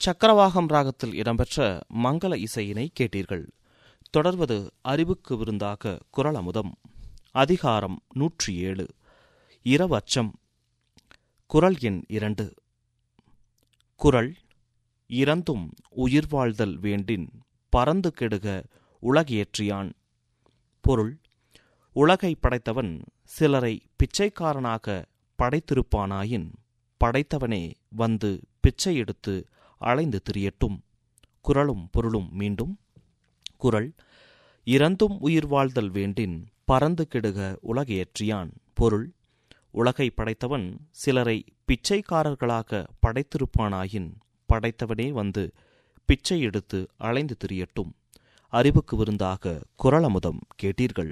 சக்கரவாகம் ராகத்தில் இடம்பெற்ற மங்கள இசையினை கேட்டீர்கள் தொடர்வது அறிவுக்கு விருந்தாக குரல் அமுதம் அதிகாரம் நூற்றி ஏழு இரவு அச்சம் குரல் எண் இரண்டு குரல் இறந்தும் உயிர் வாழ்தல் வேண்டின் பறந்து கெடுக உலகேற்றியான் பொருள் உலகை படைத்தவன் சிலரை பிச்சைக்காரனாக படைத்திருப்பானாயின் படைத்தவனே வந்து பிச்சை எடுத்து அலைந்து திரியட்டும் குரலும் பொருளும் மீண்டும் குரல் இறந்தும் உயிர் வாழ்தல் வேண்டின் பறந்து கெடுக உலகேற்றியான் பொருள் உலகை படைத்தவன் சிலரை பிச்சைக்காரர்களாக படைத்திருப்பானாயின் படைத்தவனே வந்து பிச்சை எடுத்து அலைந்து திரியட்டும் அறிவுக்கு விருந்தாக குரலமுதம் கேட்டீர்கள்